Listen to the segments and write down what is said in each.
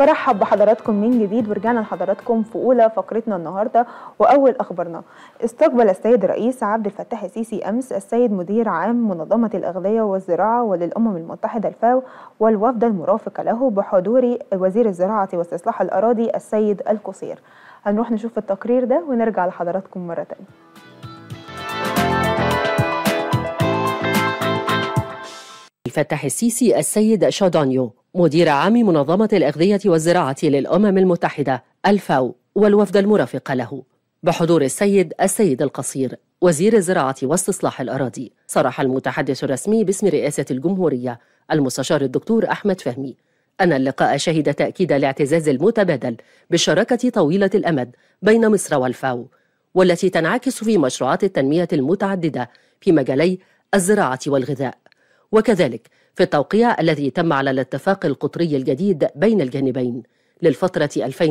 برحب بحضراتكم من جديد ورجعنا لحضراتكم في اولى فقرتنا النهارده واول اخبارنا استقبل السيد الرئيس عبد الفتاح السيسي امس السيد مدير عام منظمه الاغذيه والزراعه وللامم المتحده الفاو والوفد المرافق له بحضور وزير الزراعه واستصلاح الاراضي السيد القصير هنروح نشوف التقرير ده ونرجع لحضراتكم مره تانيه الفتاح السيسي السيد شادانيو مدير عام منظمة الأغذية والزراعة للأمم المتحدة الفاو والوفد المرافق له بحضور السيد السيد القصير وزير الزراعة واستصلاح الأراضي صرح المتحدث الرسمي باسم رئاسة الجمهورية المستشار الدكتور أحمد فهمي أن اللقاء شهد تأكيد الاعتزاز المتبادل بالشراكة طويلة الأمد بين مصر والفاو والتي تنعكس في مشروعات التنمية المتعددة في مجالي الزراعة والغذاء وكذلك في التوقيع الذي تم على الاتفاق القطري الجديد بين الجانبين للفترة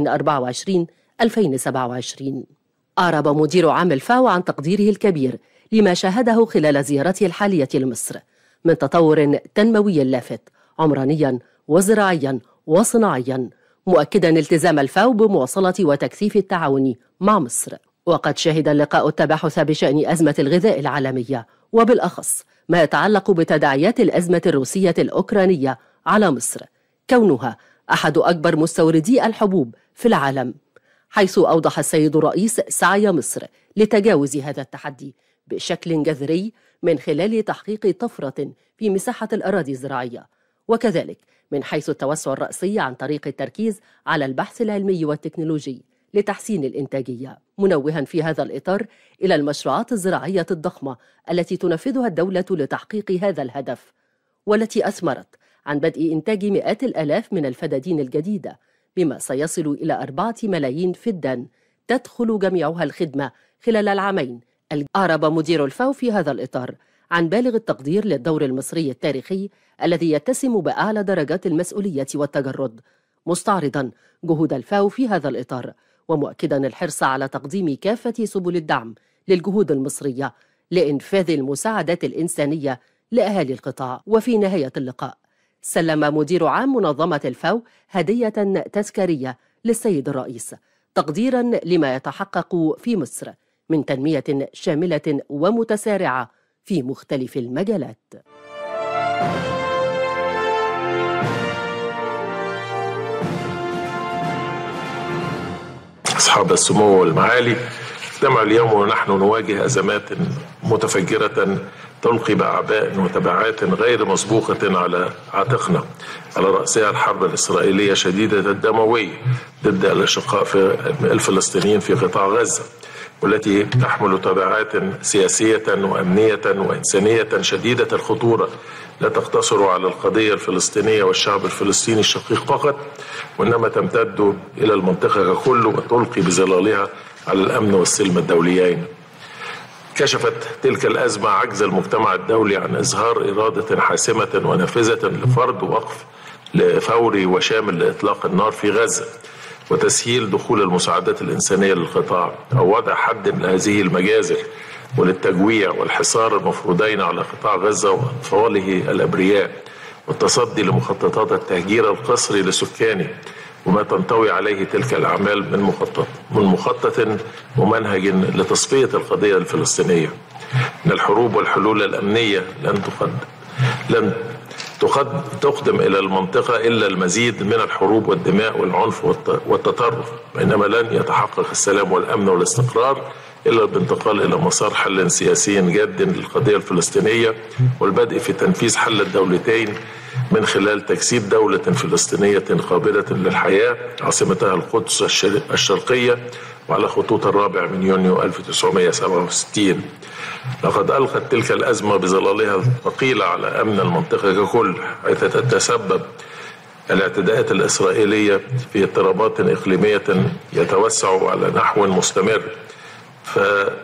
2024-2027 أعرب مدير عام الفاو عن تقديره الكبير لما شاهده خلال زيارته الحالية لمصر من تطور تنموي لافت عمرانيا وزراعيا وصناعيا مؤكدا التزام الفاو بمواصلة وتكثيف التعاون مع مصر وقد شهد اللقاء التباحث بشأن أزمة الغذاء العالمية وبالأخص ما يتعلق بتداعيات الأزمة الروسية الأوكرانية على مصر كونها أحد أكبر مستوردي الحبوب في العالم حيث أوضح السيد الرئيس سعي مصر لتجاوز هذا التحدي بشكل جذري من خلال تحقيق طفرة في مساحة الأراضي الزراعية وكذلك من حيث التوسع الرأسي عن طريق التركيز على البحث العلمي والتكنولوجي لتحسين الإنتاجية منوها في هذا الإطار إلى المشروعات الزراعية الضخمة التي تنفذها الدولة لتحقيق هذا الهدف والتي أثمرت عن بدء إنتاج مئات الآلاف من الفدادين الجديدة بما سيصل إلى أربعة ملايين فدان تدخل جميعها الخدمة خلال العامين أعرب مدير الفاو في هذا الإطار عن بالغ التقدير للدور المصري التاريخي الذي يتسم بأعلى درجات المسؤولية والتجرد مستعرضا جهود الفاو في هذا الإطار ومؤكدا الحرص على تقديم كافة سبل الدعم للجهود المصرية لإنفاذ المساعدات الإنسانية لأهالي القطاع وفي نهاية اللقاء سلم مدير عام منظمة الفاو هدية تذكارية للسيد الرئيس تقديرا لما يتحقق في مصر من تنمية شاملة ومتسارعة في مختلف المجالات أصحاب السمو والمعالي اجتمع اليوم ونحن نواجه أزمات متفجرة تلقي بأعباء وتبعات غير مسبوقة على عاتقنا على رأسها الحرب الإسرائيلية شديدة الدموية ضد الأشقاء في الفلسطينيين في قطاع غزة والتي تحمل تبعات سياسية وأمنية وإنسانية شديدة الخطورة لا تقتصر على القضية الفلسطينية والشعب الفلسطيني الشقيق فقط وإنما تمتد إلى المنطقة ككل وتلقي بظلالها على الأمن والسلم الدوليين كشفت تلك الأزمة عجز المجتمع الدولي عن إظهار إرادة حاسمة ونافذة لفرض وقف فوري وشامل لإطلاق النار في غزة وتسهيل دخول المساعدات الإنسانية للقطاع أو وضع حد لهذه المجازر وللتجويع والحصار المفروضين على قطاع غزة وأطفاله الأبرياء والتصدي لمخططات التهجير القسري لسكانه وما تنطوي عليه تلك الأعمال من مخطط من مخطط ممنهج لتصفية القضية الفلسطينية من الحروب والحلول الأمنية لن تقد لن تقد تقدم إلى المنطقة إلا المزيد من الحروب والدماء والعنف والتطرف بينما لن يتحقق السلام والأمن والاستقرار إلا بانتقال إلى مسار حل سياسي جاد للقضية الفلسطينية والبدء في تنفيذ حل الدولتين من خلال تجسيد دولة فلسطينية قابلة للحياة عاصمتها القدس الشرقية وعلى خطوط الرابع من يونيو 1967 لقد ألقت تلك الأزمة بظلالها الثقيلة على أمن المنطقة ككل حيث تتسبب الاعتداءات الإسرائيلية في اضطرابات إقليمية يتوسع على نحو مستمر ف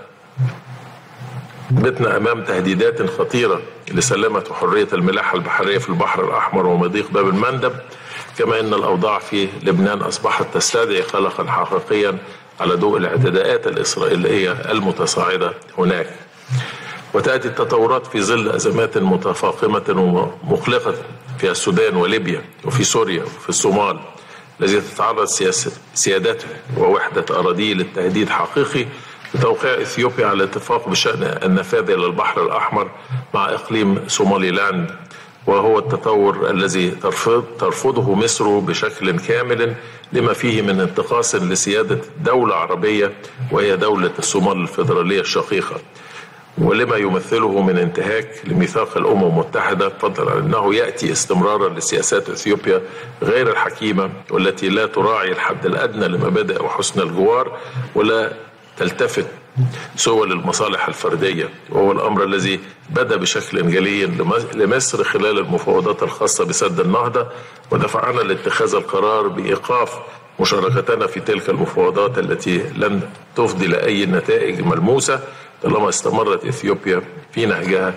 بتنا امام تهديدات خطيره لسلامه وحريه الملاحه البحريه في البحر الاحمر ومضيق باب المندب كما ان الاوضاع في لبنان اصبحت تستدعي قلقا حقيقيا على ضوء الاعتداءات الاسرائيليه المتصاعده هناك. وتاتي التطورات في ظل ازمات متفاقمه ومقلقه في السودان وليبيا وفي سوريا وفي الصومال الذي تتعرض سيادته ووحدة أراضيه للتهديد حقيقي بتوقيع إثيوبيا على اتفاق بشأن النفاذ إلى البحر الأحمر مع إقليم سومالي لاند وهو التطور الذي ترفض ترفضه مصر بشكل كامل لما فيه من انتقاص لسيادة دولة عربية وهي دولة الصومال الفيدرالية الشقيقة ولما يمثله من انتهاك لميثاق الامم المتحده فضلا عن انه ياتي استمرارا لسياسات اثيوبيا غير الحكيمه والتي لا تراعي الحد الادنى لمبادئ وحسن الجوار ولا تلتفت سوى للمصالح الفرديه وهو الامر الذي بدا بشكل جلي لمصر خلال المفاوضات الخاصه بسد النهضه ودفعنا لاتخاذ القرار بايقاف مشاركتنا في تلك المفاوضات التي لن تفضي لاي نتائج ملموسه طالما استمرت اثيوبيا في نهجها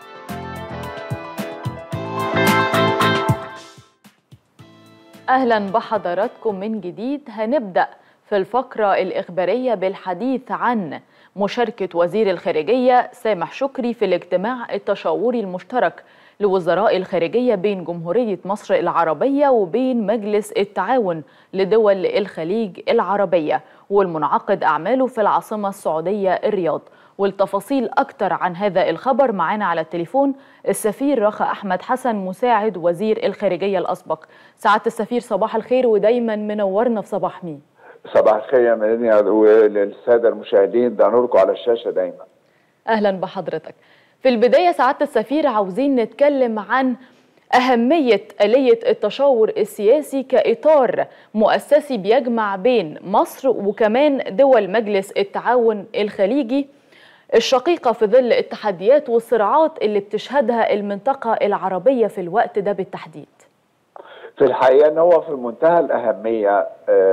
اهلا بحضراتكم من جديد هنبدا في الفقره الاخباريه بالحديث عن مشاركه وزير الخارجيه سامح شكري في الاجتماع التشاوري المشترك لوزراء الخارجيه بين جمهوريه مصر العربيه وبين مجلس التعاون لدول الخليج العربيه والمنعقد اعماله في العاصمه السعوديه الرياض والتفاصيل أكتر عن هذا الخبر معانا على التليفون السفير رخا أحمد حسن مساعد وزير الخارجية الأسبق سعادة السفير صباح الخير ودايما منورنا في صباح مين صباح الخير يا مدني وللسادة المشاهدين ده نوركم على الشاشة دايما أهلا بحضرتك في البداية سعادة السفير عاوزين نتكلم عن أهمية آلية التشاور السياسي كإطار مؤسسي بيجمع بين مصر وكمان دول مجلس التعاون الخليجي الشقيقة في ظل التحديات والصراعات اللي بتشهدها المنطقة العربية في الوقت ده بالتحديد في الحقيقة أنه هو في منتهى الأهمية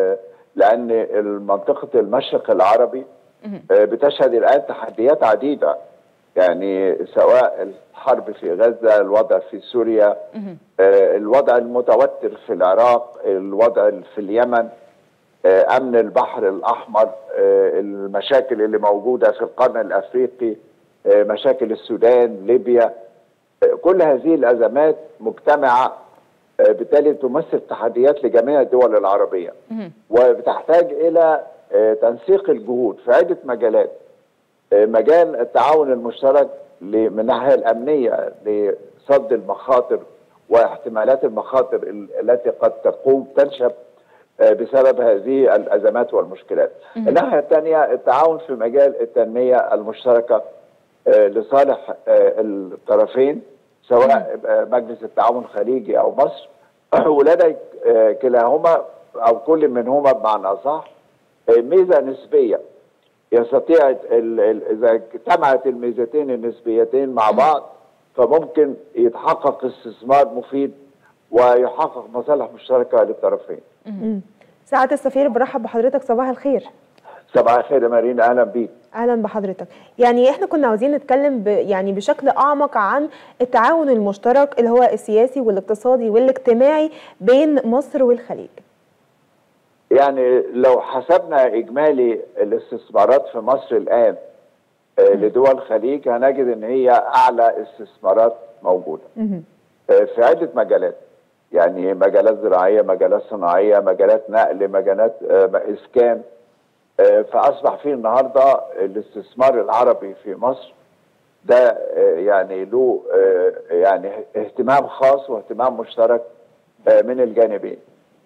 لأن منطقة المشرق العربي بتشهد الآن تحديات عديدة يعني سواء الحرب في غزة الوضع في سوريا الوضع المتوتر في العراق الوضع في اليمن امن البحر الاحمر المشاكل اللي موجوده في القرن الافريقي مشاكل السودان ليبيا كل هذه الازمات مجتمعه بالتالي تمثل تحديات لجميع الدول العربيه وبتحتاج الى تنسيق الجهود في عده مجالات مجال التعاون المشترك من الناحيه الامنيه لصد المخاطر واحتمالات المخاطر التي قد تقوم تنشب بسبب هذه الازمات والمشكلات. الناحيه الثانيه التعاون في مجال التنميه المشتركه لصالح الطرفين سواء مجلس التعاون الخليجي او مصر ولدى كلاهما او كل منهما بمعنى اصح ميزه نسبيه يستطيع اذا اجتمعت الميزتين النسبيتين مع بعض فممكن يتحقق استثمار مفيد ويحقق مصالح مشتركه للطرفين. سعادة السفير برحب بحضرتك صباح الخير صباح الخير يا مارينا اهلا بيك اهلا بحضرتك يعني احنا كنا عاوزين نتكلم ب... يعني بشكل اعمق عن التعاون المشترك اللي هو السياسي والاقتصادي والاجتماعي بين مصر والخليج يعني لو حسبنا اجمالي الاستثمارات في مصر الان لدول الخليج هنجد ان هي اعلى استثمارات موجوده في عده مجالات يعني مجالات زراعيه مجالات صناعيه مجالات نقل مجالات اسكان فاصبح في النهارده الاستثمار العربي في مصر ده يعني له يعني اهتمام خاص واهتمام مشترك من الجانبين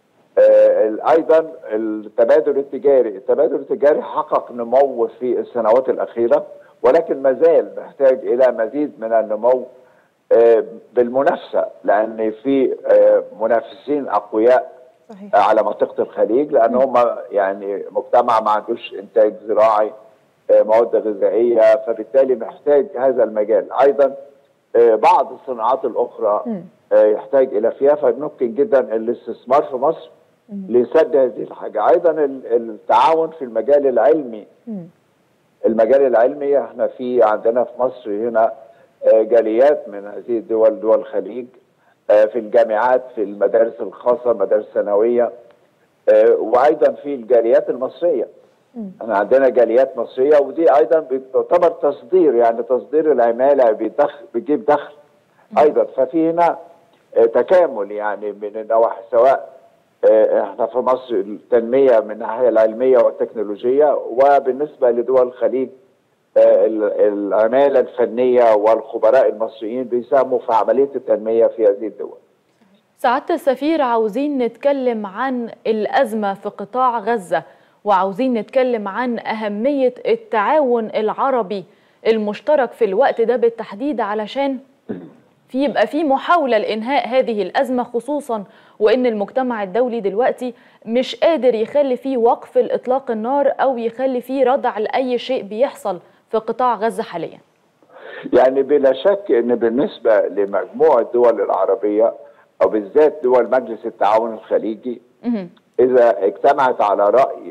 ايضا التبادل التجاري التبادل التجاري حقق نمو في السنوات الاخيره ولكن ما زال محتاج الى مزيد من النمو بالمنافسه لان في منافسين اقوياء صحيح. على منطقه الخليج لان هم يعني مجتمع ما عندوش انتاج زراعي مواد غذائيه فبالتالي محتاج هذا المجال ايضا بعض الصناعات الاخرى م. يحتاج الى فيها فممكن جدا الاستثمار في مصر لسد هذه الحاجه ايضا التعاون في المجال العلمي م. المجال العلمي احنا في عندنا في مصر هنا جاليات من هذه الدول دول الخليج في الجامعات في المدارس الخاصة المدارس الثانوية وأيضا في الجاليات المصرية احنا عندنا جاليات مصرية ودي أيضا بتعتبر تصدير يعني تصدير العمالة بيدخل بيجيب دخل أيضا ففي هنا تكامل يعني من النواحي سواء آه، احنا في مصر التنميه من الناحيه العلميه والتكنولوجيه وبالنسبه لدول الخليج آه، ال- العماله الفنيه والخبراء المصريين بيساهموا في عمليه التنميه في هذه الدول. سعادة السفير عاوزين نتكلم عن الأزمة في قطاع غزة وعاوزين نتكلم عن أهمية التعاون العربي المشترك في الوقت ده بالتحديد علشان في يبقى في محاولة لإنهاء هذه الأزمة خصوصا وإن المجتمع الدولي دلوقتي مش قادر يخلي فيه وقف الإطلاق النار أو يخلي فيه ردع لأي شيء بيحصل في قطاع غزة حاليا يعني بلا شك ان بالنسبه لمجموع الدول العربيه او بالذات دول مجلس التعاون الخليجي مهم. اذا اجتمعت على راي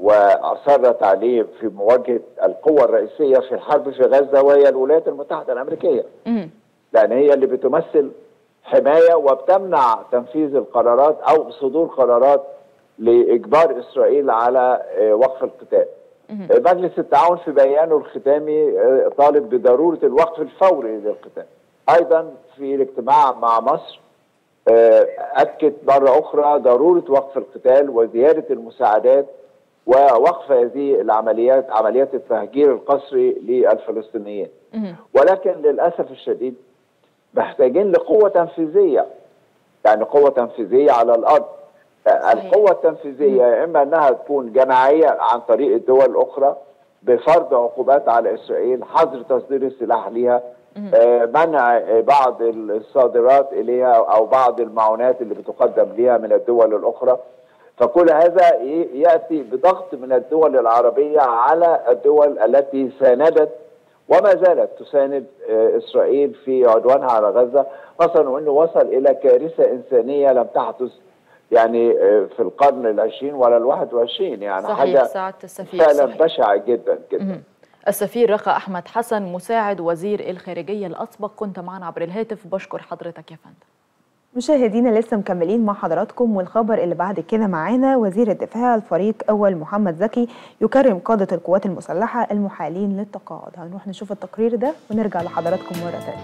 واصرت عليه في مواجهه القوه الرئيسيه في الحرب في غزه وهي الولايات المتحده الامريكيه مهم. لان هي اللي بتمثل حمايه وبتمنع تنفيذ القرارات او صدور قرارات لاجبار اسرائيل على آه، وقف القتال. آه، مجلس التعاون في بيانه الختامي آه، طالب بضروره الوقف الفوري للقتال. ايضا في الاجتماع مع مصر آه، اكد مره اخرى ضروره وقف القتال وزياده المساعدات ووقف هذه العمليات عمليات التهجير القسري للفلسطينيين. مهم. ولكن للاسف الشديد محتاجين لقوه تنفيذيه يعني قوه تنفيذيه على الارض القوه التنفيذيه يا اما انها تكون جماعيه عن طريق الدول الاخرى بفرض عقوبات على اسرائيل حظر تصدير السلاح ليها آه، منع آه، بعض الصادرات اليها او بعض المعونات اللي بتقدم ليها من الدول الاخرى فكل هذا ي- ياتي بضغط من الدول العربيه على الدول التي ساندت وما زالت تساند آه، اسرائيل في عدوانها على غزه خاصه وانه وصل الى كارثه انسانيه لم تحدث يعني آه، في القرن العشرين ولا الواحد وعشرين يعني صحيح حاجه سعادة السفير فعلا صحيح. بشعه جدا جدا مهم. السفير رخا أحمد حسن مساعد وزير الخارجية الأسبق كنت معنا عبر الهاتف بشكر حضرتك يا فندم مشاهدينا لسه مكملين مع حضراتكم والخبر اللي بعد كده معانا وزير الدفاع الفريق أول محمد زكي يكرم قادة القوات المسلحة المحالين للتقاعد هنروح نشوف التقرير ده ونرجع لحضراتكم مرة تانية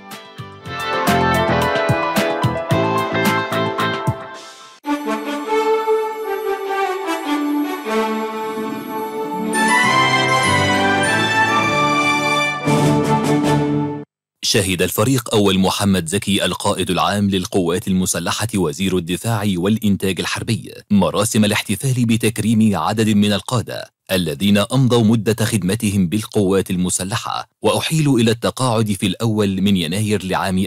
شهد الفريق أول محمد زكي القائد العام للقوات المسلحة وزير الدفاع والإنتاج الحربي مراسم الاحتفال بتكريم عدد من القادة الذين أمضوا مدة خدمتهم بالقوات المسلحة وأحيلوا إلى التقاعد في الأول من يناير لعام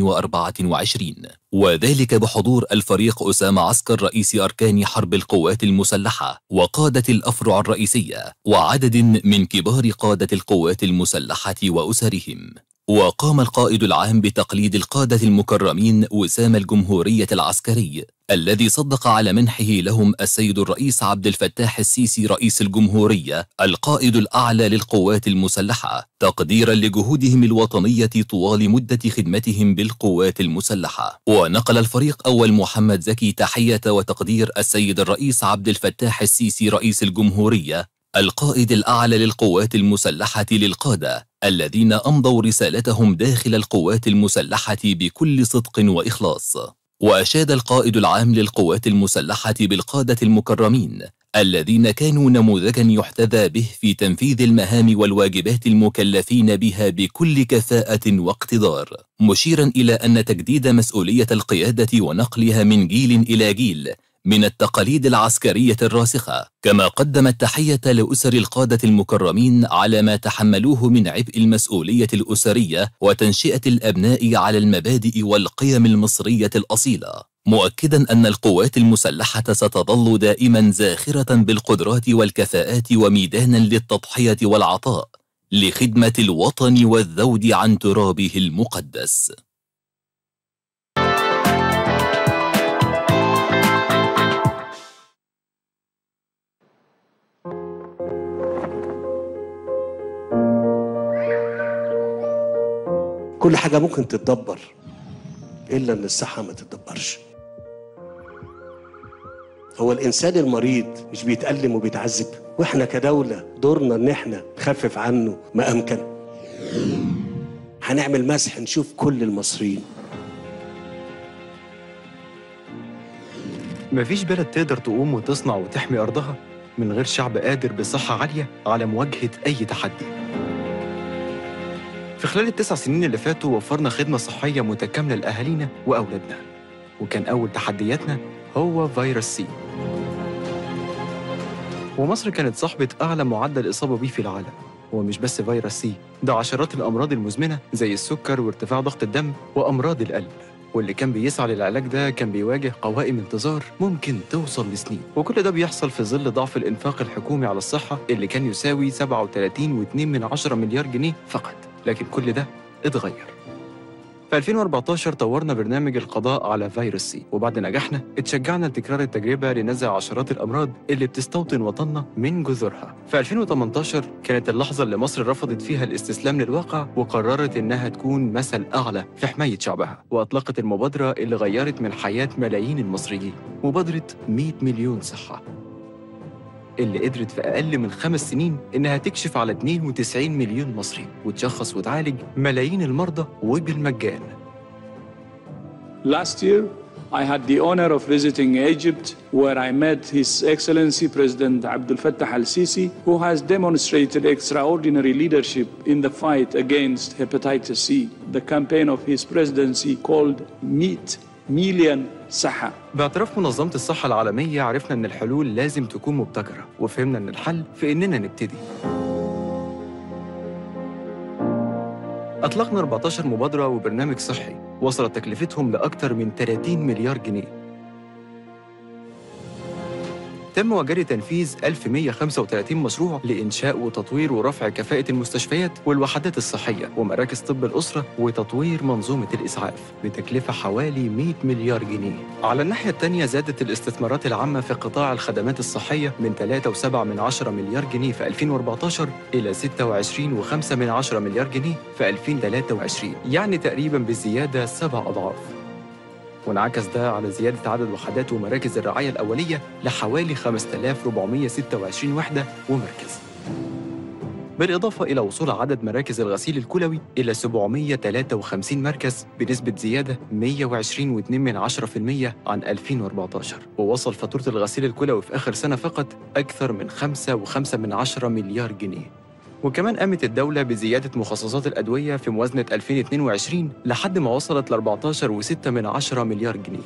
2024 وذلك بحضور الفريق أسامة عسكر رئيس أركان حرب القوات المسلحة وقادة الأفرع الرئيسية وعدد من كبار قادة القوات المسلحة وأسرهم وقام القائد العام بتقليد القادة المكرمين وسام الجمهورية العسكري الذي صدق على منحه لهم السيد الرئيس عبد الفتاح السيسي رئيس الجمهورية القائد الأعلى للقوات المسلحة تقديرا لجهودهم الوطنية طوال مدة خدمتهم بالقوات المسلحة ونقل الفريق أول محمد زكي تحية وتقدير السيد الرئيس عبد الفتاح السيسي رئيس الجمهورية القائد الأعلى للقوات المسلحة للقادة الذين أمضوا رسالتهم داخل القوات المسلحة بكل صدق وإخلاص وأشاد القائد العام للقوات المسلحة بالقادة المكرمين الذين كانوا نموذجا يحتذى به في تنفيذ المهام والواجبات المكلفين بها بكل كفاءة واقتدار مشيرا إلى أن تجديد مسؤولية القيادة ونقلها من جيل إلى جيل من التقاليد العسكرية الراسخة كما قدم التحية لأسر القادة المكرمين على ما تحملوه من عبء المسؤولية الأسرية وتنشئة الأبناء على المبادئ والقيم المصرية الأصيلة مؤكدا أن القوات المسلحة ستظل دائما زاخرة بالقدرات والكفاءات وميدانا للتضحية والعطاء لخدمة الوطن والذود عن ترابه المقدس كل حاجة ممكن تتدبر إلا إن الصحة ما تتدبرش هو الإنسان المريض مش بيتألم وبيتعذب وإحنا كدولة دورنا إن إحنا نخفف عنه ما أمكن هنعمل مسح نشوف كل المصريين مفيش بلد تقدر تقوم وتصنع وتحمي أرضها من غير شعب قادر بصحة عالية على مواجهة أي تحدي في خلال التسع سنين اللي فاتوا وفرنا خدمة صحية متكاملة لأهالينا وأولادنا وكان أول تحدياتنا هو فيروس سي ومصر كانت صاحبة أعلى معدل إصابة بيه في العالم ومش بس فيروس سي ده عشرات الأمراض المزمنة زي السكر وارتفاع ضغط الدم وأمراض القلب واللي كان بيسعى للعلاج ده كان بيواجه قوائم انتظار ممكن توصل لسنين وكل ده بيحصل في ظل ضعف الإنفاق الحكومي على الصحة اللي كان يساوي 37.2 من عشرة مليار جنيه فقط لكن كل ده اتغير في 2014 طورنا برنامج القضاء على فيروس سي وبعد نجاحنا اتشجعنا لتكرار التجربة لنزع عشرات الأمراض اللي بتستوطن وطننا من جذورها في 2018 كانت اللحظة اللي مصر رفضت فيها الاستسلام للواقع وقررت إنها تكون مثل أعلى في حماية شعبها وأطلقت المبادرة اللي غيرت من حياة ملايين المصريين مبادرة 100 مليون صحة اللي قدرت في أقل من خمس سنين إنها تكشف على 92 مليون مصري وتشخص وتعالج ملايين المرضى وبالمجان Last year, I had the honor of visiting Egypt, where I met His Excellency President Abdel Fattah al Sisi, who has demonstrated extraordinary leadership in the fight against hepatitis C. The campaign of his presidency called Meet Million Saha. باعتراف منظمة الصحة العالمية عرفنا إن الحلول لازم تكون مبتكرة وفهمنا إن الحل في إننا نبتدي أطلقنا 14 مبادرة وبرنامج صحي وصلت تكلفتهم لأكثر من 30 مليار جنيه تم وجري تنفيذ 1135 مشروع لإنشاء وتطوير ورفع كفاءة المستشفيات والوحدات الصحية ومراكز طب الأسرة وتطوير منظومة الإسعاف بتكلفة حوالي 100 مليار جنيه. على الناحية الثانية زادت الاستثمارات العامة في قطاع الخدمات الصحية من 3.7 من عشرة مليار جنيه في 2014 إلى 26.5 من عشرة مليار جنيه في 2023 يعني تقريبا بزيادة سبع أضعاف. وانعكس ده على زيادة عدد وحدات ومراكز الرعاية الأولية لحوالي 5426 وحدة ومركز بالإضافة إلى وصول عدد مراكز الغسيل الكلوي إلى 753 مركز بنسبة زيادة 120.2% عن 2014 ووصل فاتورة الغسيل الكلوي في آخر سنة فقط أكثر من 5.5 من عشرة مليار جنيه وكمان قامت الدولة بزيادة مخصصات الأدوية في موازنة 2022 لحد ما وصلت ل 14.6 من عشرة مليار جنيه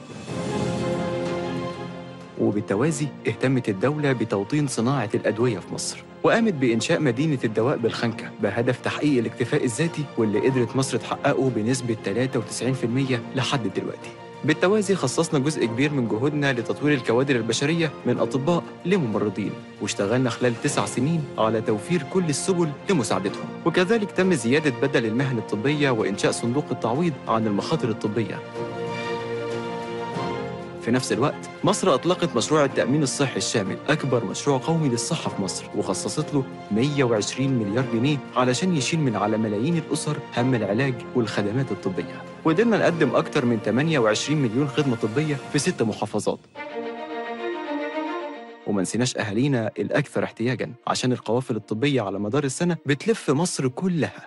وبالتوازي اهتمت الدولة بتوطين صناعة الأدوية في مصر وقامت بإنشاء مدينة الدواء بالخنكة بهدف تحقيق الاكتفاء الذاتي واللي قدرت مصر تحققه بنسبة 93% لحد دلوقتي بالتوازي خصصنا جزء كبير من جهودنا لتطوير الكوادر البشرية من أطباء لممرضين واشتغلنا خلال تسع سنين على توفير كل السبل لمساعدتهم وكذلك تم زيادة بدل المهن الطبية وإنشاء صندوق التعويض عن المخاطر الطبية في نفس الوقت مصر أطلقت مشروع التأمين الصحي الشامل أكبر مشروع قومي للصحة في مصر وخصصت له 120 مليار جنيه علشان يشيل من على ملايين الأسر هم العلاج والخدمات الطبية وقدرنا نقدم أكتر من 28 مليون خدمة طبية في ست محافظات وما نسيناش أهالينا الأكثر احتياجاً عشان القوافل الطبية على مدار السنة بتلف مصر كلها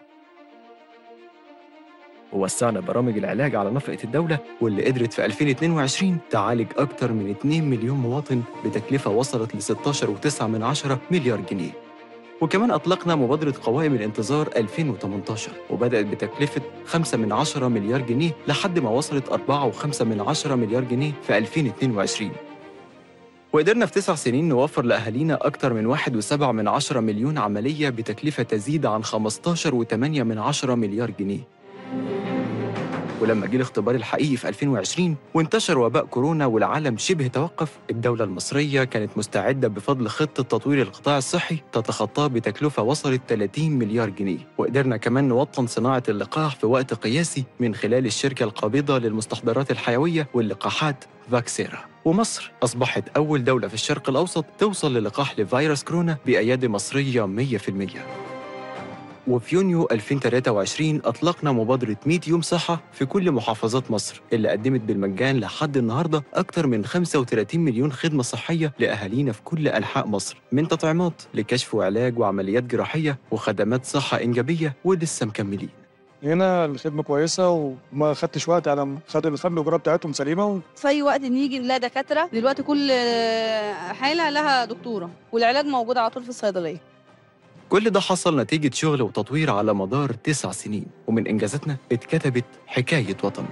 ووسعنا برامج العلاج على نفقة الدولة واللي قدرت في 2022 تعالج أكتر من 2 مليون مواطن بتكلفة وصلت ل 16.9 من عشرة مليار جنيه وكمان أطلقنا مبادرة قوائم الانتظار 2018 وبدأت بتكلفة 5 من عشرة مليار جنيه لحد ما وصلت 4.5 من عشرة مليار جنيه في 2022 وقدرنا في تسع سنين نوفر لأهالينا أكثر من 1.7 من عشرة مليون عملية بتكلفة تزيد عن 15.8 من عشرة مليار جنيه ولما جه الاختبار الحقيقي في 2020 وانتشر وباء كورونا والعالم شبه توقف الدولة المصرية كانت مستعدة بفضل خطة تطوير القطاع الصحي تتخطاه بتكلفة وصلت 30 مليار جنيه وقدرنا كمان نوطن صناعة اللقاح في وقت قياسي من خلال الشركة القابضة للمستحضرات الحيوية واللقاحات فاكسيرا ومصر أصبحت أول دولة في الشرق الأوسط توصل للقاح لفيروس كورونا بأيادي مصرية 100% وفي يونيو 2023 أطلقنا مبادرة 100 يوم صحة في كل محافظات مصر اللي قدمت بالمجان لحد النهاردة أكثر من 35 مليون خدمة صحية لأهالينا في كل أنحاء مصر من تطعيمات لكشف وعلاج وعمليات جراحية وخدمات صحة إنجابية ولسه مكملين هنا الخدمه كويسه وما خدتش وقت على ما خد خد الاجراء بتاعتهم سليمه و... في اي وقت نيجي نلاقي دكاتره دلوقتي كل حاله لها دكتوره والعلاج موجود على طول في الصيدليه كل ده حصل نتيجة شغل وتطوير على مدار تسع سنين ومن إنجازاتنا اتكتبت حكاية وطن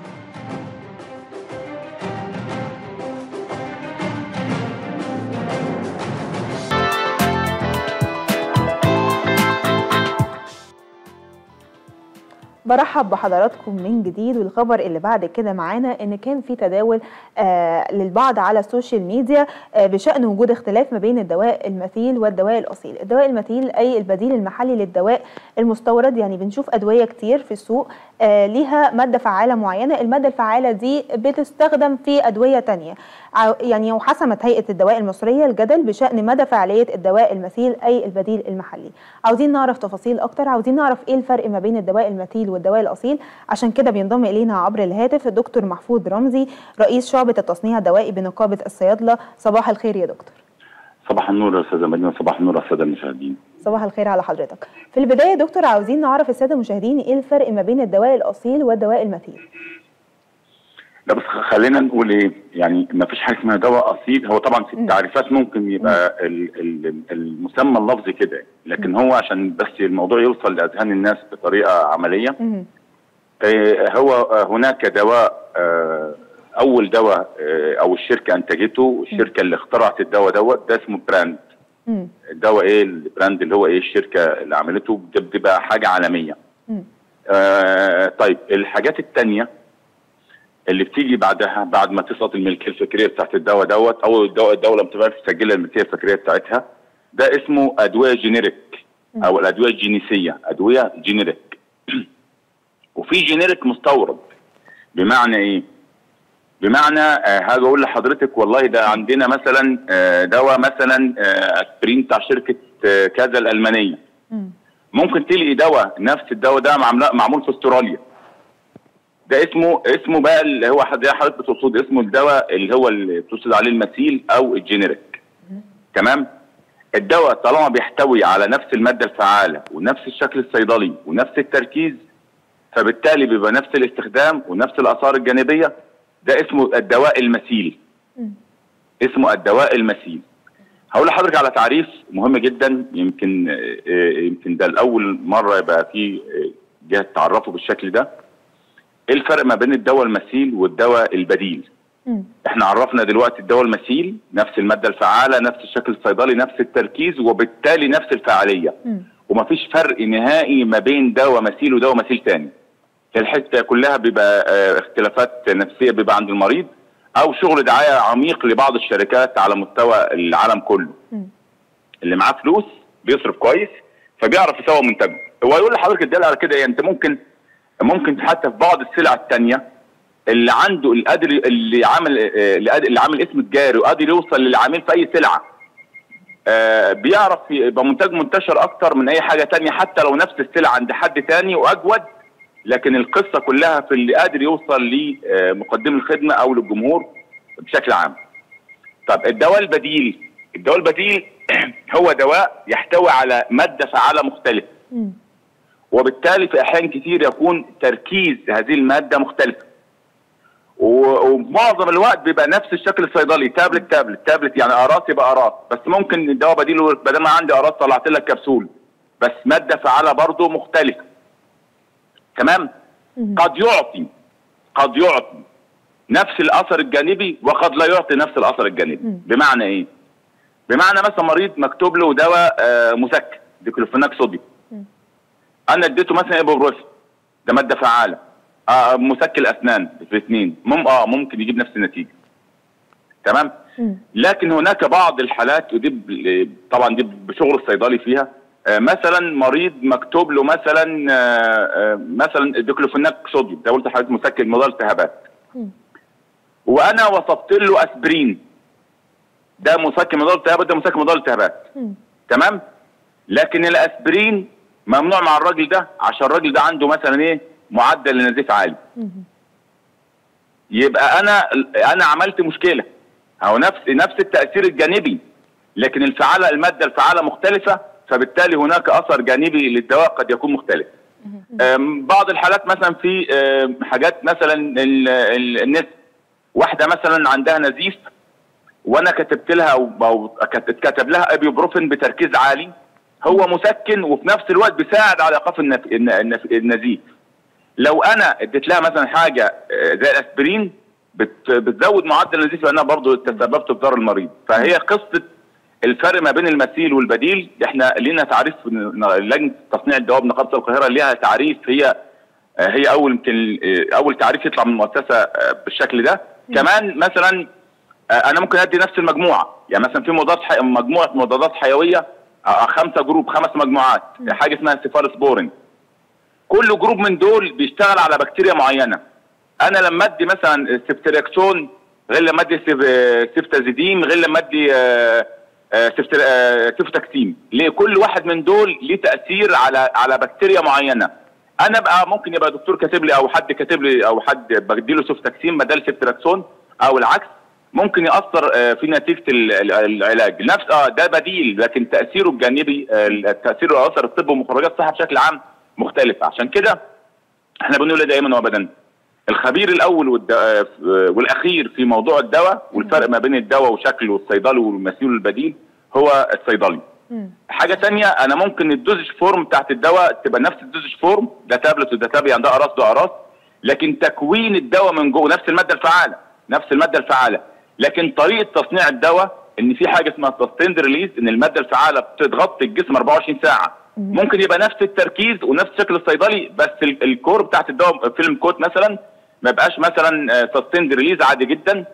برحب بحضراتكم من جديد والخبر اللي بعد كده معانا ان كان في تداول آه للبعض على السوشيال ميديا آه بشان وجود اختلاف ما بين الدواء المثيل والدواء الاصيل الدواء المثيل اي البديل المحلي للدواء المستورد يعني بنشوف ادويه كتير في السوق آه ليها ماده فعاله معينه الماده الفعاله دي بتستخدم في ادويه تانية يعني وحسمت هيئه الدواء المصريه الجدل بشان مدى فعاليه الدواء المثيل اي البديل المحلي عاوزين نعرف تفاصيل اكتر عاوزين نعرف ايه الفرق ما بين الدواء المثيل والدواء الاصيل عشان كده بينضم الينا عبر الهاتف الدكتور محفوظ رمزي رئيس شعبه التصنيع الدوائي بنقابه الصيادله صباح الخير يا دكتور صباح النور يا استاذه مدينه صباح النور يا الساده المشاهدين صباح الخير على حضرتك في البدايه يا دكتور عاوزين نعرف الساده المشاهدين ايه الفرق ما بين الدواء الاصيل والدواء المثيل لا بس خلينا نقول ايه يعني ما فيش حاجه اسمها دواء اصيل هو طبعا في التعريفات ممكن يبقى ال ال المسمى اللفظي كده لكن هو عشان بس الموضوع يوصل لاذهان الناس بطريقه عمليه آه هو هناك دواء آه اول دواء آه او الشركه انتجته الشركه اللي اخترعت الدواء دوت ده اسمه براند الدواء ايه البراند اللي هو ايه الشركه اللي عملته ده بتبقى حاجه عالميه آه طيب الحاجات الثانيه اللي بتيجي بعدها بعد ما تسقط الملكيه الفكريه بتاعت الدواء دوت او الدواء الدوله بتبقى مسجله الملكيه الفكريه بتاعتها ده اسمه ادويه جينيريك او الادويه الجينيسيه ادويه جينيريك وفي جينيريك مستورد بمعنى ايه؟ بمعنى آه هاجي اقول لحضرتك والله ده عندنا مثلا آه دواء مثلا آه اسبرين بتاع شركه آه كذا الالمانيه ممكن تلاقي دواء نفس الدواء ده معمول في استراليا ده اسمه اسمه بقى اللي هو حضرتك بتقصد اسمه الدواء اللي هو اللي بتقصد عليه المثيل او الجينيريك تمام الدواء طالما بيحتوي على نفس الماده الفعاله ونفس الشكل الصيدلي ونفس التركيز فبالتالي بيبقى نفس الاستخدام ونفس الاثار الجانبيه ده اسمه الدواء المثيل اسمه الدواء المثيل هقول لحضرتك على تعريف مهم جدا يمكن يمكن ده الاول مره يبقى في جهه تعرفه بالشكل ده ايه الفرق ما بين الدواء المثيل والدواء البديل م. احنا عرفنا دلوقتي الدواء المثيل نفس الماده الفعاله نفس الشكل الصيدلي نفس التركيز وبالتالي نفس الفعاليه م. ومفيش فرق نهائي ما بين دواء مثيل ودواء مثيل تاني الحته كلها بيبقى اه اختلافات نفسيه بيبقى عند المريض او شغل دعايه عميق لبعض الشركات على مستوى العالم كله م. اللي معاه فلوس بيصرف كويس فبيعرف يسوق منتجه هو يقول لحضرتك الدليل على كده يعني انت ممكن ممكن حتى في بعض السلع الثانيه اللي عنده القادر اللي عامل اللي عامل اسم تجاري وقادر يوصل للعميل في اي سلعه آه بيعرف يبقى منتج منتشر اكتر من اي حاجه تانية حتى لو نفس السلعه عند حد تاني واجود لكن القصه كلها في اللي قادر يوصل لمقدم الخدمه او للجمهور بشكل عام. طب الدواء البديل الدواء البديل هو دواء يحتوي على ماده فعاله مختلفه. م. وبالتالي في احيان كتير يكون تركيز هذه الماده مختلفه ومعظم الوقت بيبقى نفس الشكل الصيدلي تابلت تابلت تابلت يعني اقراص يبقى اقراص بس ممكن الدواء بديله بدل ما عندي اقراص طلعت لك كبسول بس ماده فعاله برضه مختلفه تمام قد يعطي قد يعطي نفس الاثر الجانبي وقد لا يعطي نفس الاثر الجانبي بمعنى ايه بمعنى مثلا مريض مكتوب له دواء آه مسكن ديكلوفيناك صوديوم انا اديته مثلا ايبوبروفين ده ماده فعاله آه مسكن اسنان في اثنين مم اه ممكن يجيب نفس النتيجه تمام م. لكن هناك بعض الحالات ودي طبعا دي بشغل الصيدلي فيها آه مثلا مريض مكتوب له مثلا آه آه مثلا ديكلوفيناك صوديوم ده قلت لحضرتك مسكن مضاد التهابات وانا وصفت له اسبرين ده مسكن مضاد التهابات ده مسكن مضاد التهابات تمام لكن الاسبرين ممنوع مع الراجل ده عشان الراجل ده عنده مثلا ايه معدل النزيف عالي يبقى انا انا عملت مشكله هو نفس نفس التاثير الجانبي لكن الفعاله الماده الفعاله مختلفه فبالتالي هناك اثر جانبي للدواء قد يكون مختلف آم، بعض الحالات مثلا في آم، حاجات مثلا ال- ال- النسب واحده مثلا عندها نزيف وانا كتبت لها او او كت- اتكتب لها ابيبروفين بتركيز عالي هو مسكن وفي نفس الوقت بيساعد على ايقاف النف- الن- النف- النزيف لو انا اديت لها مثلا حاجه آه، زي الاسبرين بت- بتزود معدل النزيف لانها برضه تسببت في ضرر المريض فهي قصه الفرق ما بين المثيل والبديل احنا لينا تعريف من لجنه تصنيع الدواء بنقابه القاهره ليها تعريف هي آه، هي اول يمكن آه، اول تعريف يطلع من المؤسسه آه، بالشكل ده كمان مثلا آه، انا ممكن ادي نفس المجموعه يعني مثلا في مضادات حي... مجموعه مضادات حيويه آه، خمسه جروب خمس مجموعات حاجه اسمها سيفارسبورين كل جروب من دول بيشتغل على بكتيريا معينه انا لما ادي مثلا سيفتريكسون غير لما ادي سيف- آه، سيفتازيديم غير لما ادي آه، آه، سيفتر- آه، سيفتاكتيم ليه كل واحد من دول ليه تاثير على على بكتيريا معينه انا بقى ممكن يبقى دكتور كاتب لي او حد كاتب لي او حد بدي له سيفتاكسين بدل سيفتراكسون او العكس ممكن ياثر آه، في نتيجه ال- ال- العلاج نفس اه ده بديل لكن تاثيره الجانبي آه، التاثير واثر الطب ومخرجات الصحه بشكل عام مختلفه عشان كده احنا بنقول دائما وابدا الخبير الاول والد... آه، والاخير في موضوع الدواء والفرق ما بين الدواء وشكله والصيدلي والمسيول البديل هو الصيدلي حاجه تانية انا ممكن الدوزج فورم بتاعت الدواء تبقى نفس الدوزج فورم ده تابلت وده تابلت يعني ده اقراص ده اقراص لكن تكوين الدواء من جوه نفس الماده الفعاله نفس الماده الفعاله لكن طريقه تصنيع الدواء ان في حاجه اسمها سستيند ريليز ان الماده الفعاله بتضغط الجسم 24 ساعه ممكن يبقى نفس التركيز ونفس شكل الصيدلي بس ال- الكور بتاعت الدواء فيلم كوت مثلا ما يبقاش مثلا سستيند ريليز عادي جدا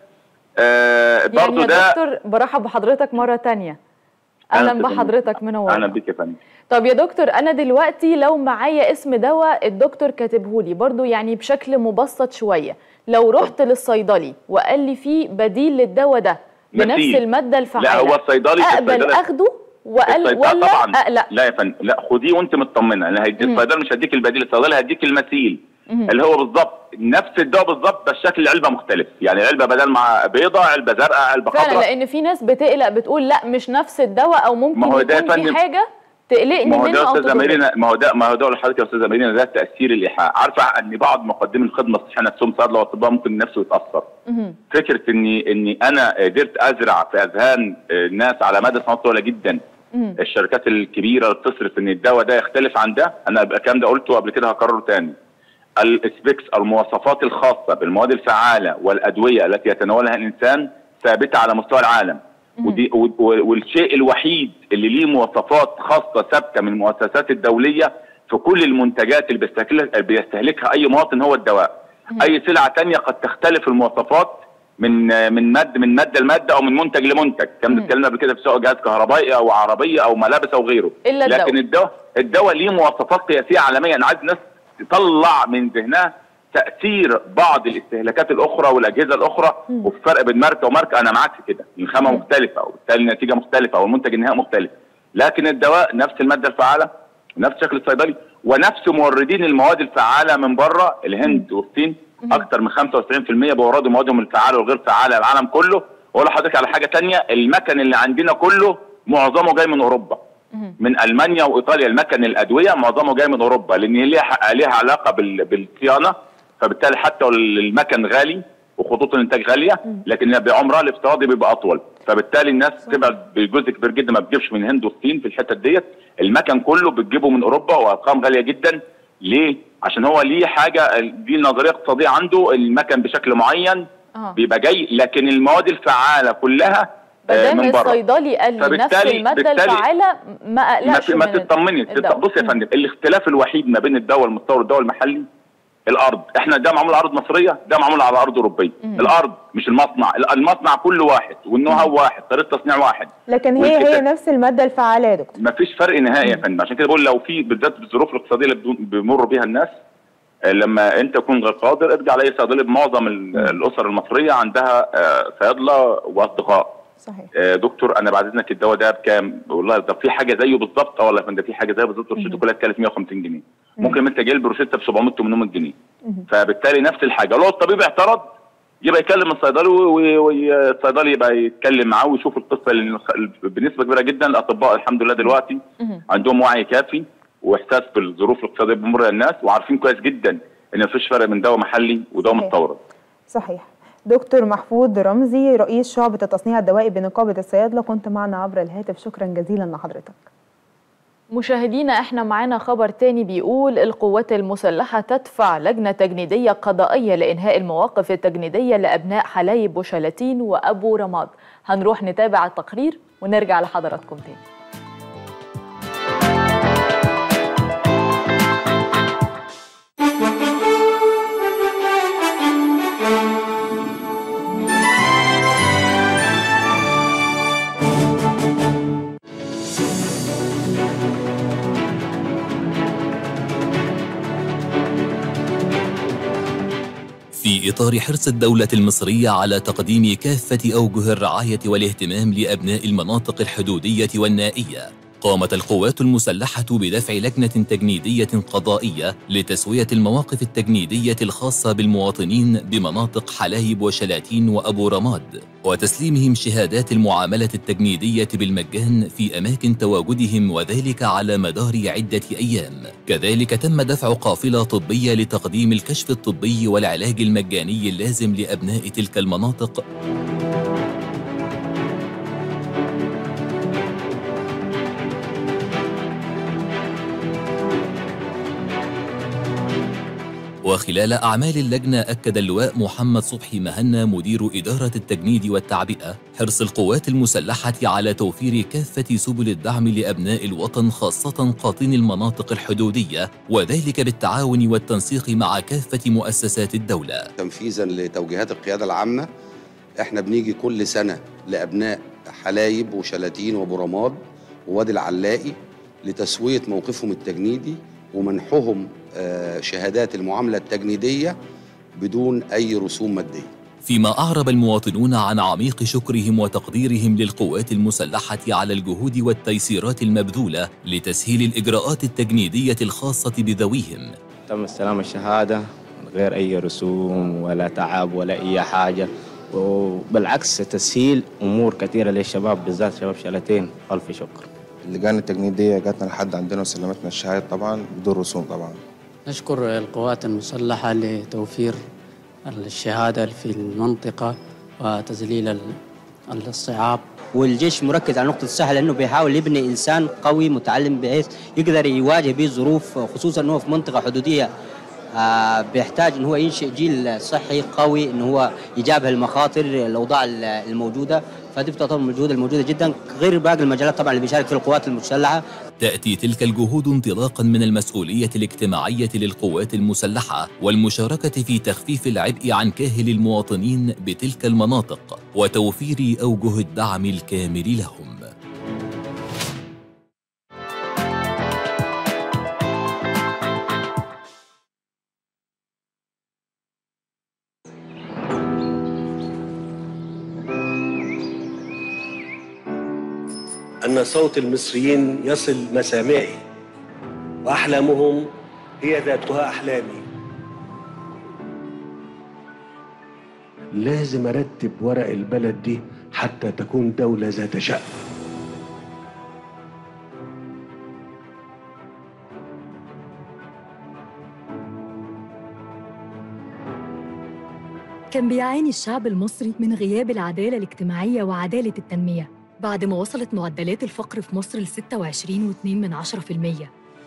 آه يعني برضه يا ده دكتور برحب بحضرتك مرة تانية أهلا أهلا بحضرتك منور اهلا بيك يا فندم طب يا دكتور أنا دلوقتي لو معايا اسم دواء الدكتور كاتبهولي برضو يعني بشكل مبسط شوية لو رحت للصيدلي وقال لي في بديل للدواء ده بنفس مثيل. المادة الفعالة لا هو الصيدلي أقبل الصيدلي- أخده وقال الصيدلي ولا طبعا أقلق لا يا فندم لا خديه وانت مطمنه انا هيدي مم. الصيدلي مش هديك البديل الصيدلي هديك المثيل مم. اللي هو بالظبط نفس الدواء بالظبط بس شكل العلبه مختلف يعني العلبه بدل ما بيضه علبه زرقاء علبه فعلا خضراء لأن في ناس بتقلق بتقول لا مش نفس الدواء أو ممكن ما هو ده يا يكون في فندم- حاجة تقلقني ما هو منه ده أو يا استاذه تضرني مارينا ما هو ده ما هو ده لحضرتك يا استاذه مارينا ده تاثير الايحاء عارفه ان بعض مقدمي الخدمه الصحيه نفسهم صيادله واطباء ممكن نفسه يتاثر مهم. فكره اني اني انا قدرت ازرع في اذهان الناس على مدى سنوات طويله جدا مم. الشركات الكبيره اللي بتصرف ان الدواء ده يختلف عن ده انا الكلام ده قلته قبل كده هكرره تاني الاسبكس المواصفات الخاصه بالمواد الفعاله والادويه التي يتناولها الانسان ثابته على مستوى العالم ودي و- و- والشيء الوحيد اللي ليه مواصفات خاصه ثابته من المؤسسات الدوليه في كل المنتجات اللي بيستهلكها بيستهلكها اي مواطن هو الدواء اي سلعه تانية قد تختلف المواصفات من من ماده من ماده لماده او من منتج لمنتج كان اتكلمنا قبل كده في سواء جهاز كهربائي او عربيه او ملابس او غيره إلا الدواء. لكن الدواء الدواء ليه مواصفات قياسيه عالميه انا عايز الناس تطلع من ذهنها تاثير بعض الاستهلاكات الاخرى والاجهزه الاخرى وفي فرق بين ماركه وماركه انا معاك في كده الخامه مختلفه وبالتالي النتيجه مختلفه والمنتج النهائي مختلف لكن الدواء نفس الماده الفعاله نفس شكل الصيدلي ونفس موردين المواد الفعاله من بره الهند والصين اكثر من 95% بيوردوا موادهم الفعاله والغير فعاله العالم كله واقول لحضرتك على حاجه تانية المكن اللي عندنا كله معظمه جاي من اوروبا من المانيا وايطاليا المكن الادويه معظمه جاي من اوروبا لان هي ليها ليها علاقه بال- بالصيانه فبالتالي حتى المكن غالي وخطوط الانتاج غاليه لكن بعمرها الافتراضي بيبقى اطول فبالتالي الناس تبقى بجزء كبير جدا ما بتجيبش من الهند والصين في الحته ديت المكن كله بتجيبه من اوروبا وارقام غاليه جدا ليه؟ عشان هو ليه حاجه دي نظريه اقتصاديه عنده المكن بشكل معين آه. بيبقى جاي لكن المواد الفعاله كلها آه، بدل من بره الصيدلي قال لي نفس فبالتالي- المادة بالتالي الفعالة ما ما, اقلقش في ما من تطمني الدواء. بص يا فندم الاختلاف الوحيد ما بين الدواء المستورد والدواء المحلي الارض احنا ده معمول على ارض مصريه ده معمول على ارض اوروبيه مم. الارض مش المصنع المصنع كله واحد والنو هاو واحد طريقه تصنيع واحد لكن هي هي والكتاب- نفس الماده الفعاله يا دكتور ما فيش فرق نهائي يا فندم عشان كده بقول لو في بالذات بالظروف الاقتصاديه اللي بدون- بيمر بيها الناس آه، لما انت تكون غير قادر ارجع لاي صيدلي بمعظم ال- الاسر المصريه عندها آه، صيادله واصدقاء صحيح آه، دكتور انا بعد اذنك الدواء ده بكام؟ والله ده في حاجه زيه بالظبط اه والله يا فندم في حاجه زيه بالظبط روشته كلها تكلف 150 جنيه ممكن انت جايب روشته ب 700 800 جنيه فبالتالي نفس الحاجه لو الطبيب اعترض يبقى يكلم الصيدلي والصيدلي يبقى يتكلم معاه ويشوف القصه لان الخ- بنسبه كبيره جدا الاطباء الحمد لله دلوقتي عندهم وعي كافي واحساس بالظروف الاقتصاديه اللي بتمر الناس وعارفين كويس جدا ان مفيش فرق بين دواء محلي ودواء صحيح. مستورد صحيح دكتور محفوظ رمزي رئيس شعبة التصنيع الدوائي بنقابة الصيادلة كنت معنا عبر الهاتف شكرا جزيلا لحضرتك مشاهدينا احنا معانا خبر تاني بيقول القوات المسلحة تدفع لجنة تجنيدية قضائية لإنهاء المواقف التجنيدية لأبناء حلايب وشلاتين وأبو رماد هنروح نتابع التقرير ونرجع لحضراتكم تاني في إطار حرص الدولة المصرية على تقديم كافة أوجه الرعاية والاهتمام لأبناء المناطق الحدودية والنائية قامت القوات المسلحة بدفع لجنة تجنيدية قضائية لتسوية المواقف التجنيدية الخاصة بالمواطنين بمناطق حلايب وشلاتين وأبو رماد وتسليمهم شهادات المعاملة التجنيدية بالمجان في أماكن تواجدهم وذلك على مدار عدة أيام كذلك تم دفع قافلة طبية لتقديم الكشف الطبي والعلاج المجاني اللازم لأبناء تلك المناطق وخلال أعمال اللجنة أكد اللواء محمد صبحي مهنا مدير إدارة التجنيد والتعبئة حرص القوات المسلحة على توفير كافة سبل الدعم لأبناء الوطن خاصة قاطني المناطق الحدودية وذلك بالتعاون والتنسيق مع كافة مؤسسات الدولة تنفيذا لتوجيهات القيادة العامة احنا بنيجي كل سنة لأبناء حلايب وشلاتين وأبو رماد ووادي العلاقي لتسوية موقفهم التجنيدي ومنحهم آه، شهادات المعاملة التجنيدية بدون أي رسوم مادية فيما أعرب المواطنون عن عميق شكرهم وتقديرهم للقوات المسلحة على الجهود والتيسيرات المبذولة لتسهيل الإجراءات التجنيدية الخاصة بذويهم تم استلام الشهادة من غير أي رسوم ولا تعب ولا أي حاجة وبالعكس تسهيل أمور كثيرة للشباب بالذات شباب شلتين ألف شكر اللجان التجنيدية جاتنا لحد عندنا وسلمتنا الشهادة طبعا بدون رسوم طبعا نشكر القوات المسلحة لتوفير الشهادة في المنطقة وتذليل ال- الصعاب والجيش مركز على نقطة الصحة لأنه بيحاول يبني إنسان قوي متعلم بحيث يقدر يواجه به الظروف خصوصا أنه في منطقة حدودية آه، بيحتاج أنه هو ينشئ جيل صحي قوي أنه هو يجابه المخاطر الأوضاع ال- الموجودة فدي بتعتبر موجودة الموجودة جدا غير باقي المجالات طبعا اللي بيشارك في القوات المسلحة تأتي تلك الجهود انطلاقا من المسؤولية الاجتماعية للقوات المسلحة والمشاركة في تخفيف العبء عن كاهل المواطنين بتلك المناطق وتوفير أوجه الدعم الكامل لهم أن صوت المصريين يصل مسامعي وأحلامهم هي ذاتها أحلامي لازم أرتب ورق البلد دي حتى تكون دولة ذات شأن كان بيعاني الشعب المصري من غياب العدالة الاجتماعية وعدالة التنمية بعد ما وصلت معدلات الفقر في مصر ل 26.2 من 10%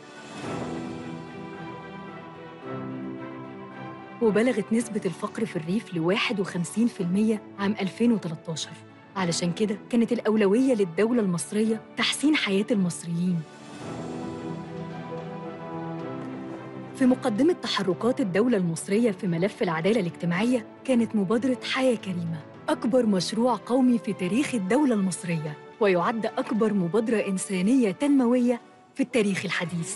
وبلغت نسبة الفقر في الريف ل 51% عام 2013 علشان كده كانت الأولوية للدولة المصرية تحسين حياة المصريين في مقدمة تحركات الدولة المصرية في ملف العدالة الاجتماعية كانت مبادرة حياة كريمة أكبر مشروع قومي في تاريخ الدولة المصرية ويعد أكبر مبادرة إنسانية تنموية في التاريخ الحديث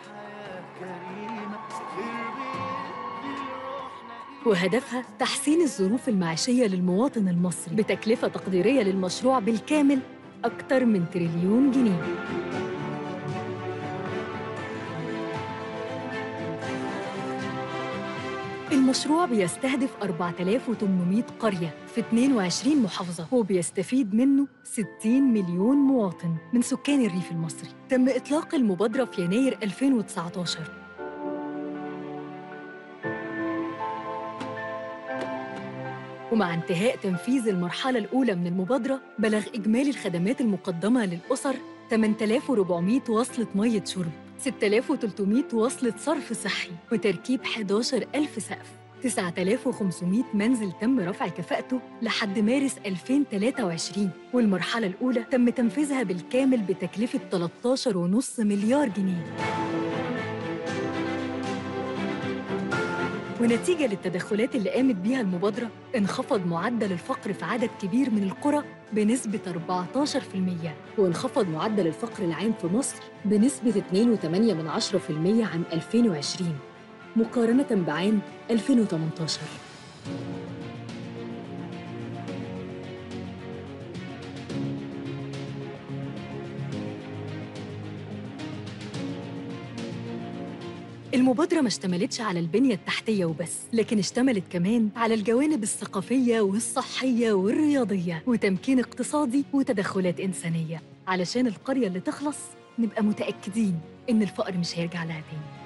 وهدفها تحسين الظروف المعيشية للمواطن المصري بتكلفة تقديرية للمشروع بالكامل أكثر من تريليون جنيه المشروع بيستهدف 4800 قرية في 22 محافظة وبيستفيد منه 60 مليون مواطن من سكان الريف المصري تم إطلاق المبادرة في يناير 2019 ومع انتهاء تنفيذ المرحلة الأولى من المبادرة بلغ إجمالي الخدمات المقدمة للأسر 8400 وصلة مية شرب 6300 وصلة صرف صحي وتركيب 11000 سقف 9500 منزل تم رفع كفاءته لحد مارس 2023 والمرحلة الأولى تم تنفيذها بالكامل بتكلفة 13.5 مليار جنيه ونتيجة للتدخلات اللي قامت بيها المبادرة انخفض معدل الفقر في عدد كبير من القرى بنسبة 14% وانخفض معدل الفقر العام في مصر بنسبة 2.8% عام 2020 مقارنة بعام 2018 المبادرة ما اشتملتش على البنية التحتية وبس لكن اشتملت كمان على الجوانب الثقافية والصحية والرياضية وتمكين اقتصادي وتدخلات إنسانية علشان القرية اللي تخلص نبقى متأكدين إن الفقر مش هيرجع لها تاني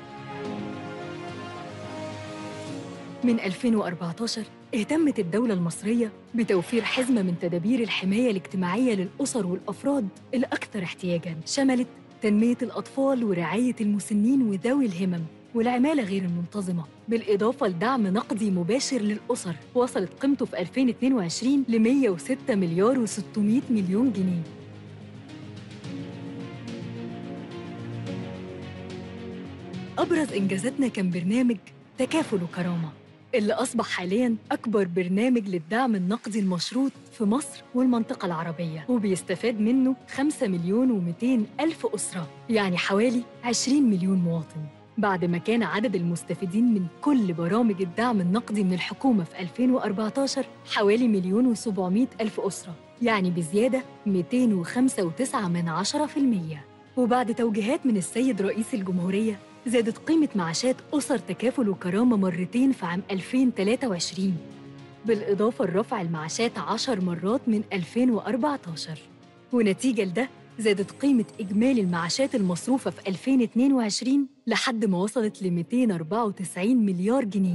من 2014 اهتمت الدولة المصرية بتوفير حزمة من تدابير الحماية الاجتماعية للأسر والأفراد الأكثر احتياجاً شملت تنمية الأطفال ورعاية المسنين وذوي الهمم والعمالة غير المنتظمة بالإضافة لدعم نقدي مباشر للأسر وصلت قيمته في 2022 ل 106 مليار و600 مليون جنيه أبرز إنجازاتنا كان برنامج تكافل وكرامة اللي أصبح حالياً أكبر برنامج للدعم النقدي المشروط في مصر والمنطقة العربية وبيستفاد منه 5 مليون و200 ألف أسرة يعني حوالي 20 مليون مواطن بعد ما كان عدد المستفيدين من كل برامج الدعم النقدي من الحكومة في 2014 حوالي مليون و700 ألف أسرة يعني بزيادة 205.9 من عشرة في المية وبعد توجيهات من السيد رئيس الجمهورية زادت قيمة معاشات أسر تكافل وكرامة مرتين في عام 2023 بالإضافة لرفع المعاشات عشر مرات من 2014 ونتيجة لده زادت قيمة إجمالي المعاشات المصروفة في 2022 لحد ما وصلت ل 294 مليار جنيه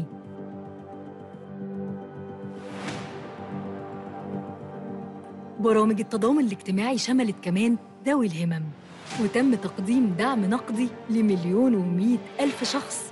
برامج التضامن الاجتماعي شملت كمان ذوي الهمم وتم تقديم دعم نقدي لمليون ومئة ألف شخص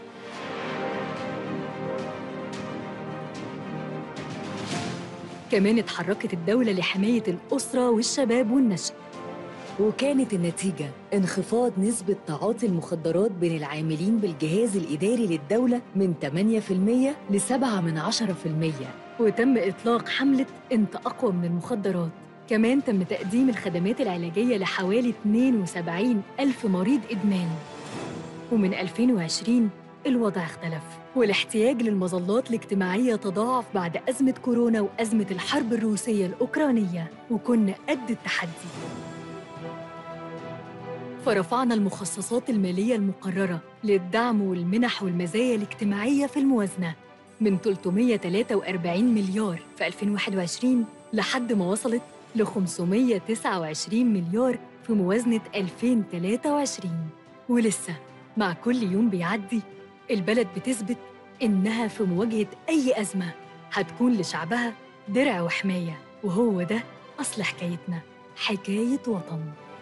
كمان اتحركت الدولة لحماية الأسرة والشباب والنشء وكانت النتيجة انخفاض نسبة تعاطي المخدرات بين العاملين بالجهاز الإداري للدولة من 8% ل 7 من 10% وتم إطلاق حملة أنت أقوى من المخدرات كمان تم تقديم الخدمات العلاجية لحوالي 72 ألف مريض إدمان ومن 2020 الوضع اختلف والاحتياج للمظلات الاجتماعية تضاعف بعد أزمة كورونا وأزمة الحرب الروسية الأوكرانية وكنا قد التحدي فرفعنا المخصصات المالية المقررة للدعم والمنح والمزايا الاجتماعية في الموازنة من 343 مليار في 2021 لحد ما وصلت ل 529 مليار في موازنة 2023 ولسه مع كل يوم بيعدي البلد بتثبت إنها في مواجهة أي أزمة هتكون لشعبها درع وحماية وهو ده أصل حكايتنا حكاية وطن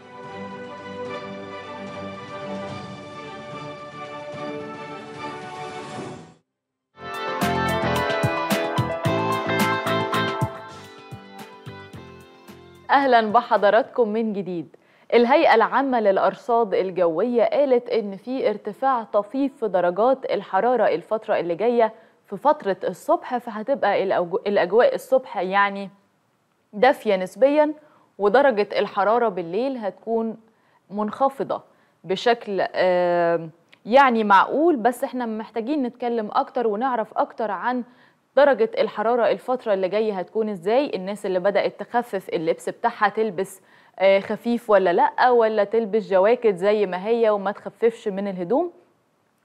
اهلا بحضراتكم من جديد الهيئة العامة للأرصاد الجوية قالت إن في ارتفاع طفيف في درجات الحرارة الفترة اللي جاية في فترة الصبح فهتبقى الأجواء الصبح يعني دافية نسبيا ودرجة الحرارة بالليل هتكون منخفضة بشكل يعني معقول بس احنا محتاجين نتكلم أكتر ونعرف أكتر عن درجة الحرارة الفترة اللي جاية هتكون ازاي الناس اللي بدأت تخفف اللبس بتاعها تلبس خفيف ولا لأ ولا تلبس جواكت زي ما هي وما تخففش من الهدوم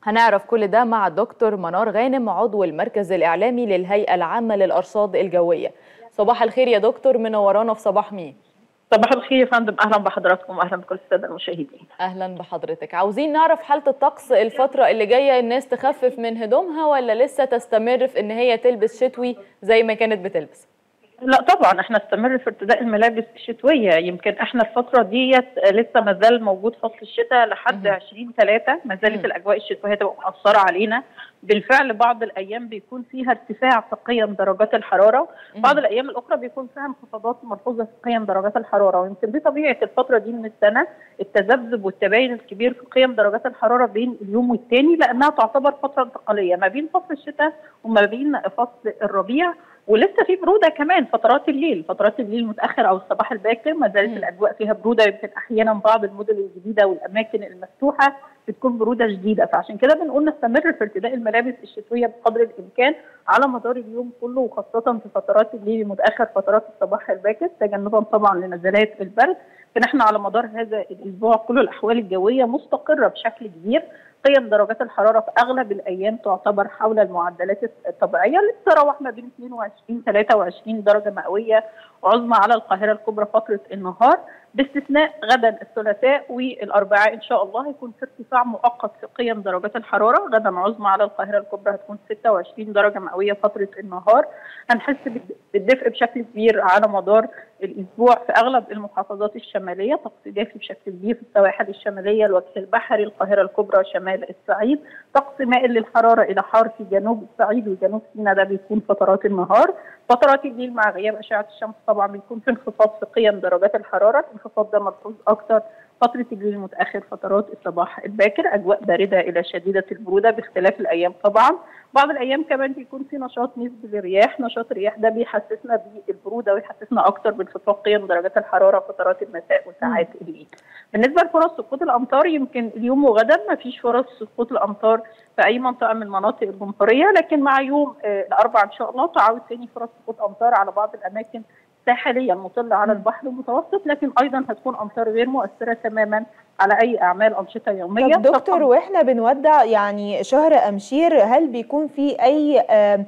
هنعرف كل ده مع الدكتور منار غانم عضو المركز الإعلامي للهيئة العامة للأرصاد الجوية صباح الخير يا دكتور منورانا في صباح مين صباح الخير يا فندم اهلا بحضراتكم واهلا بكل الساده المشاهدين اهلا بحضرتك عاوزين نعرف حاله الطقس الفتره اللي جايه الناس تخفف من هدومها ولا لسه تستمر في ان هي تلبس شتوي زي ما كانت بتلبس لا طبعا احنا استمر في ارتداء الملابس الشتويه يمكن احنا الفتره ديت لسه ما زال موجود فصل الشتاء لحد 20 3 ما زالت الاجواء الشتويه هتبقى مأثره علينا بالفعل بعض الايام بيكون فيها ارتفاع في قيم درجات الحراره بعض الايام الاخرى بيكون فيها انخفاضات ملحوظه في قيم درجات الحراره ويمكن دي طبيعه الفتره دي من السنه التذبذب والتباين الكبير في قيم درجات الحراره بين اليوم والتاني لانها تعتبر فتره انتقاليه ما بين فصل الشتاء وما بين فصل الربيع ولسه في بروده كمان فترات الليل فترات الليل المتاخر او الصباح الباكر ما زالت الاجواء فيها بروده يمكن احيانا بعض المدن الجديده والاماكن المفتوحه بتكون بروده شديده فعشان كده بنقول نستمر في ارتداء الملابس الشتويه بقدر الامكان على مدار اليوم كله وخاصه في فترات الليل المتاخر فترات الصباح الباكر تجنبا طبعا لنزلات البرد فنحن على مدار هذا الاسبوع كل الاحوال الجويه مستقره بشكل كبير قيم درجات الحراره في اغلب الايام تعتبر حول المعدلات الطبيعيه اللي بتتراوح ما بين 22 23 درجه مئويه عظمى على القاهره الكبرى فتره النهار باستثناء غدا الثلاثاء والاربعاء ان شاء الله هيكون في ارتفاع مؤقت في قيم درجات الحراره غدا عظمى على القاهره الكبرى هتكون 26 درجه مئويه فتره النهار هنحس بالدفء بشكل كبير على مدار الاسبوع في اغلب المحافظات الشماليه طقس دافي بشكل كبير في السواحل الشماليه الوجه البحري القاهره الكبرى شمال الصعيد طقس مائل للحراره الى حار في جنوب الصعيد وجنوب سيناء ده بيكون فترات النهار فترات الليل مع غياب اشعه الشمس طبعا بيكون في انخفاض في قيم درجات الحراره الانخفاض ده ملحوظ اكتر فترة الليل المتأخر فترات الصباح الباكر أجواء باردة إلى شديدة البرودة باختلاف الأيام طبعا بعض الأيام كمان بيكون في نشاط نسبي للرياح نشاط الرياح ده بيحسسنا بالبرودة ويحسسنا أكتر بانخفاض قيم درجات الحرارة فترات المساء وساعات الليل بالنسبة لفرص سقوط الأمطار يمكن اليوم وغدا ما فيش فرص سقوط الأمطار في أي منطقة من المناطق الجمهورية لكن مع يوم آه الأربعاء إن شاء الله تعود ثاني فرص سقوط أمطار على بعض الأماكن الساحليه المطله على البحر المتوسط لكن ايضا هتكون امطار غير مؤثره تماما على اي اعمال انشطه يوميه طب دكتور واحنا بنودع يعني شهر امشير هل بيكون في اي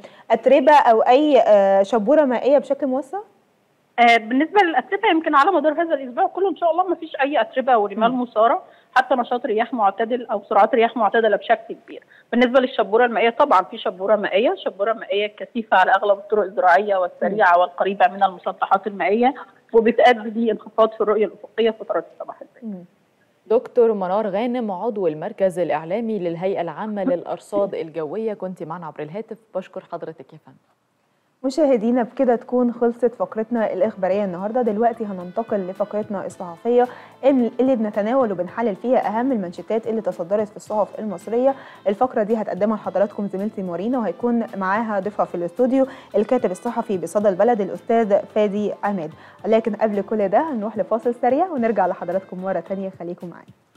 اتربه او اي شبوره مائيه بشكل موسع؟ بالنسبه للاتربه يمكن على مدار هذا الاسبوع كله ان شاء الله ما فيش اي اتربه ورمال مثاره حتى نشاط رياح معتدل او سرعات رياح معتدله بشكل كبير. بالنسبه للشبوره المائيه طبعا في شبوره مائيه، شبوره مائيه كثيفه على اغلب الطرق الزراعيه والسريعه والقريبه من المسطحات المائيه وبتؤدي لانخفاض في الرؤيه الافقيه فترات الصباح الباكر. دكتور منار غانم عضو المركز الاعلامي للهيئه العامه للارصاد الجويه كنت معنا عبر الهاتف بشكر حضرتك يا فندم. مشاهدينا بكده تكون خلصت فقرتنا الإخبارية النهاردة دلوقتي هننتقل لفقرتنا الصحفية اللي بنتناول وبنحلل فيها أهم المنشطات اللي تصدرت في الصحف المصرية الفقرة دي هتقدمها لحضراتكم زميلتي مارينا وهيكون معاها ضيفها في الاستوديو الكاتب الصحفي بصدى البلد الأستاذ فادي عماد لكن قبل كل ده هنروح لفاصل سريع ونرجع لحضراتكم مرة تانية خليكم معانا